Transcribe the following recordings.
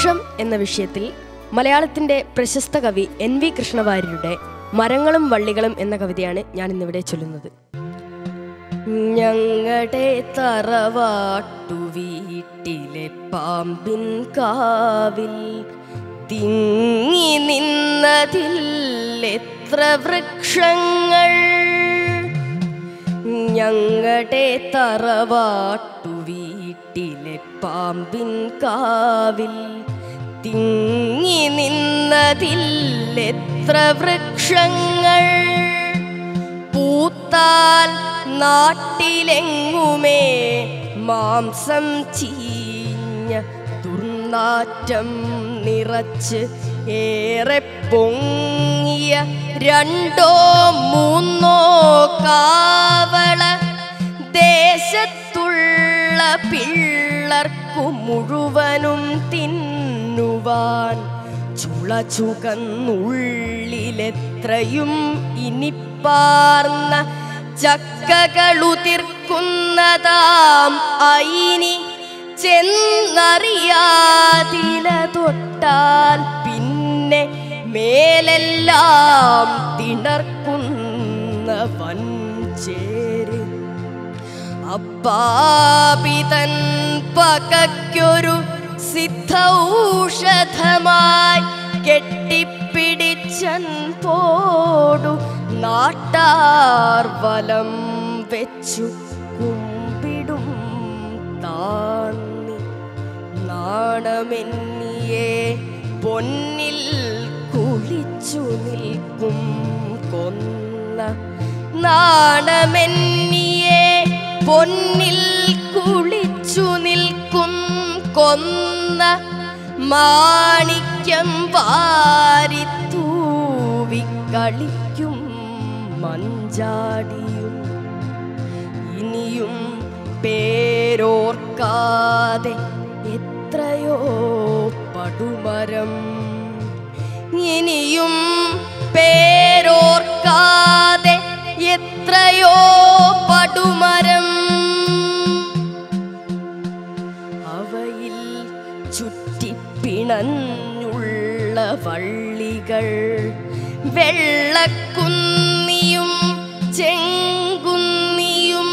വൃക്ഷം എന്ന വിഷയത്തിൽ മലയാളത്തിൻ്റെ പ്രശസ്ത കവി എൻ വി കൃഷ്ണവാര്യരുടെ മരങ്ങളും വള്ളികളും എന്ന കവിതയാണ് ഞാൻ ഇന്നിവിടെ ചൊല്ലുന്നത് ഞങ്ങളുടെ തറവാട്ടു വീട്ടിലെ പാമ്പിൻ കാവിൽ തിങ്ങി നിന്നതിൽ എത്ര വൃക്ഷങ്ങൾ ഞങ്ങളുടെ തറവാട്ടു വീട്ടിലെ പാമ്പിൻ കാവിൽ തിങ്ങി നിന്നതിൽ എത്ര വൃക്ഷങ്ങൾ പൂത്താൽ നാട്ടിലെങ്ങുമേ മാംസം ചീഞ്ഞ ദുർനാറ്റം നിറച്ച് ഏറെ പൊങ്ങിയ രണ്ടോ മൂന്നോ കാവള ദേശത്തുള്ള പിള്ളർക്കു മുഴുവനും തിന്നുവാൻ ചുള ചുകന്നുള്ളിലെത്രയും ഇനിപ്പാർന്ന ചക്കകളുതിർക്കുന്നതാം അയിനി ചെന്നറിയാതില തൊട്ടാൽ പിന്നെ മേലെല്ലാം തിണർക്കുന്ന വൻചേര് അപ്പാപിതൻ പകയ്ക്കൊരു സിദ്ധൌഷധമായി കെട്ടിപ്പിടിച്ചൻ പോടു നാട്ടാർ വലം വെച്ചു കുമ്പിടും താന്നി നാണമെന്നിയെ പൊന്നിൽ കുളിച്ചു നിൽക്കും കൊന്ന നാണമെന്നിയെ പൊന്നിൽ കുളിച്ചു നിൽക്കും കൊന്ന മാണിക്യം വാരിത്തൂവി കളിക്കും മഞ്ചാടിയും ഇനിയും പേരോർക്കാതെ എത്രയോ പടുമരം ഇനിയും പേരോർക്കാതെ എത്രയോ പടുമരം അവയിൽ ചുറ്റിപ്പിണഞ്ഞുള്ള വള്ളികൾ വെള്ളക്കുന്നിയും ചെങ്കുന്നിയും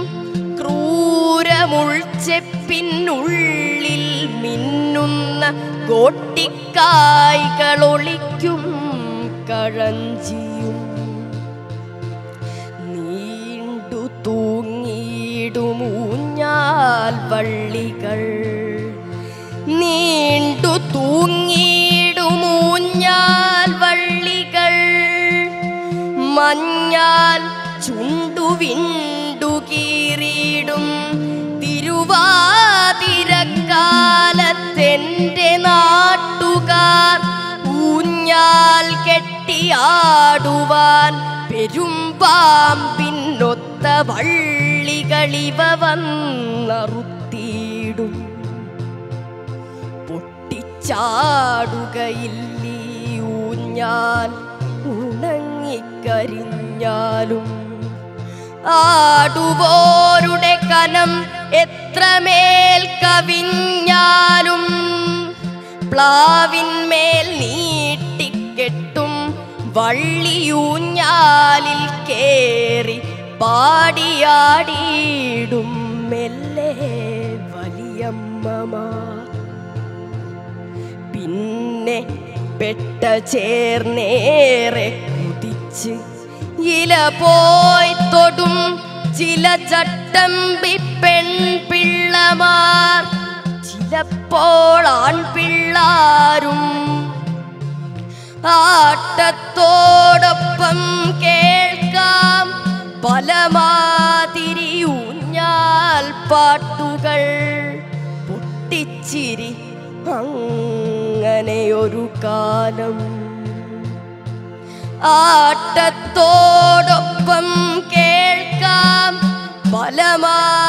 ക്രൂരമുൾച്ചെപ്പിനുള്ളിൽ മിന്നുന്ന കോട്ടിക്കായ്കളൊളിക്കും കഴഞ്ചിയും നീണ്ടു തൂങ്ങിയിടുമൂഞ്ഞാൽ വള്ളികൾ നീണ്ടു തൂങ്ങിയിടുമൂഞ്ഞാൽ വള്ളികൾ മഞ്ഞാൽ ചുണ്ടു വിണ്ടു കീറിയിടും തിരുവാതിരക്കാലത്തെൻ്റെ നാട്ടുകാർ ഊഞ്ഞാൽ കെട്ടിയാടുവാൻ പെരുമ്പാമ്പിന്നൊത്ത വള്ളികളിവ വന്നറുത്തിയിടും പൊട്ടിച്ചാടുകയില്ലീ ഊഞ്ഞാൽ ഉണങ്ങിക്കരിഞ്ഞാലും ആടുവോരുടെ കനം എത്രമേൽ കവിഞ്ഞാലും പ്ലാവിന്മേൽ നീട്ടിക്കെട്ടും വള്ളിയൂഞ്ഞാലിൽ കേറി പാടിയാടിയിടും മെല്ലെ വലിയമ്മമാർ പിന്നെ പെട്ട ചേർന്നേറെ കുതിച്ച് ഇല പോയി തൊടും ചില ചട്ടമ്പി പെൺപിള്ളമാർ ചിലപ്പോൾ ആൺപിള്ളാരും ആട്ടത്തോടൊപ്പം കേൾക്കാം പലമാതിരി ഊഞ്ഞാൽ പാട്ടുകൾ പൊട്ടിച്ചിരി അങ്ങനെയൊരു കാലം ആട്ടത്തോടൊപ്പം കേൾക്കാം പലമാ